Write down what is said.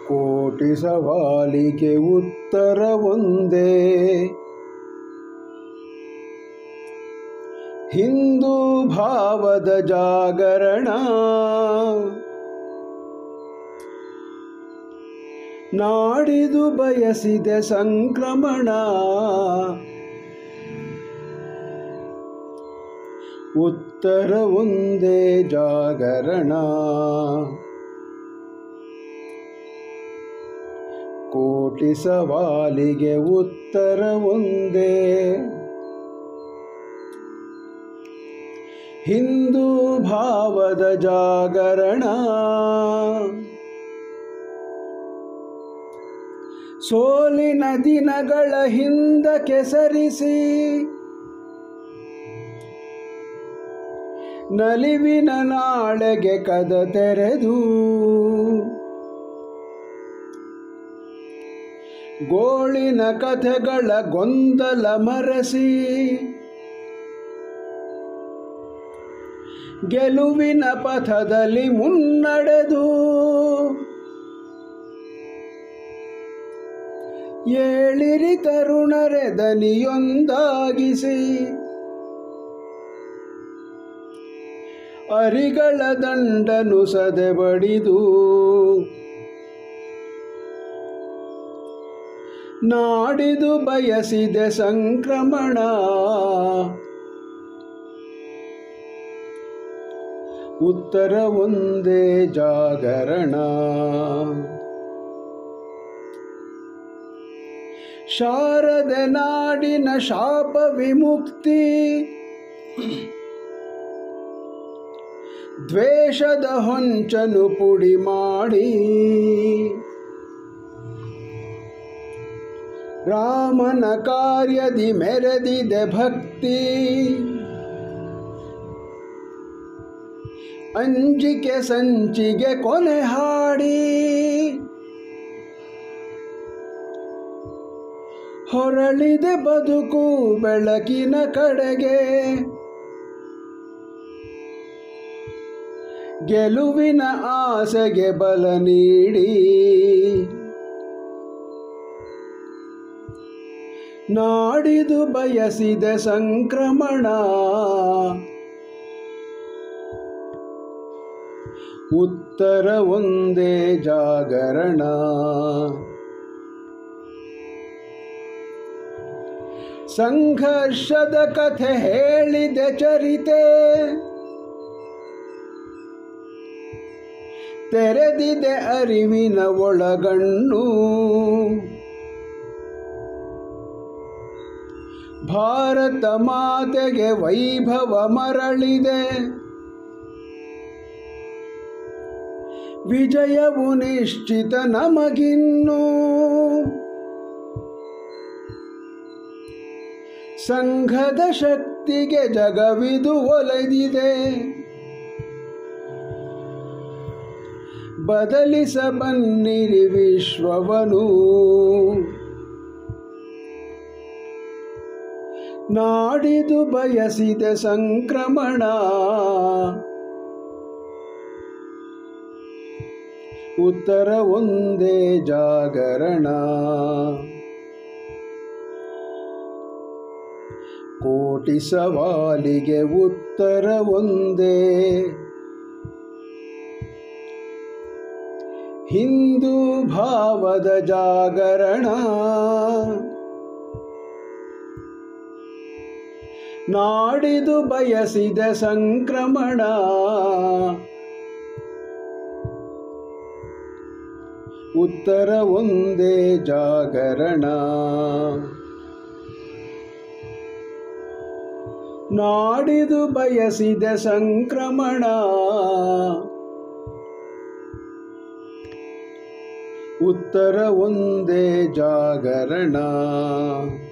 ಕೋಟಿ ಸವಾಲಿಗೆ ಉತ್ತರ ಒಂದೇ ಹಿಂದೂ ಭಾವದ ಜಾಗರಣ ನಾಡಿದು ಬಯಸಿದೆ ಸಂಕ್ರಮಣ ಉತ್ತರ ಒಂದೇ ಜಾಗರಣ ಕೋಟಿ ಸವಾಲಿಗೆ ಉತ್ತರ ಒಂದೇ ಹಿಂದೂ ಭಾವದ ಜಾಗರಣ ಸೋಲಿನ ದಿನಗಳ ಹಿಂದ ಕೆಸರಿಸಿ ನಲಿವಿನ ನಾಳೆಗೆ ಕದ ತೆರೆದು ಗೋಳಿನ ಕಥೆಗಳ ಗೊಂದಲ ಮರೆಸಿ ಗೆಲುವಿನ ಪಥದಲ್ಲಿ ಮುನ್ನಡೆದು ಏಳಿರಿ ತರುಣರೆ ದನಿಯೊಂದಾಗಿಸಿ ಅರಿಗಳ ದಂಡನು ಸದೆ ಬಡಿದು ನಾಡಿದು ಬಯಸಿದೆ ಸಂಕ್ರಮಣ ಉತ್ತರ ಒಂದೇ ಜಾಗರಣ ಶಾರದೆ ನಾಡಿನ ಶಾಪ ವಿಮುಕ್ತಿ ದ್ವೇಷದ ಹೊಂಚನು ಪುಡಿ ಮಾಡಿ ರಾಮನ ಕಾರ್ಯದಿ ಮೆರೆದಿದೆ ಭಕ್ತಿ ಅಂಜಿಕೆ ಸಂಚಿಗೆ ಕೊನೆ ಹಾಡಿ ಹೊರಳಿದೆ ಬದುಕು ಬೆಳಕಿನ ಕಡೆಗೆ ಗೆಲುವಿನ ಆಸೆಗೆ ಬಲ ನೀಡಿ ನಾಡಿದು ಬಯಸಿದೆ ಸಂಕ್ರಮಣ ಉತ್ತರ ಒಂದೇ ಜಾಗರಣ ಸಂಘರ್ಷದ ಕಥೆ ಹೇಳಿದೆ ಚರಿತೆ ತೆರೆದಿದೆ ಅರಿವಿನ ಒಳಗಣ್ಣು ಭಾರತ ಮಾತೆಗೆ ವೈಭವ ಮರಳಿದೆ ವಿಜಯವು ನಿಶ್ಚಿತ ನಮಗಿನ್ನು ಸಂಘದ ಶಕ್ತಿಗೆ ಜಗವಿದು ಒಲೆದಿದೆ ಬದಲಿಸ ಬನ್ನಿರಿ ವಿಶ್ವವನು ನಾಡಿದು ಬಯಸಿದೆ ಸಂಕ್ರಮಣ ಉತ್ತರ ಒಂದೇ ಜಾಗರಣ ಕೋಟಿ ಸವಾಲಿಗೆ ಉತ್ತರ ಒಂದೇ ಹಿಂದೂ ಭಾವದ ಜಾಗರಣ ನಾಡಿದು ಬಯಸಿದ ಸಂಕ್ರಮಣ ಉತ್ತರ ಒಂದೇ ಜಾಗರಣ ನಾಡಿದು ಬಯಸಿದ ಸಂಕ್ರಮಣ ಉತ್ತರ ಒಂದೇ ಜಾಗರಣ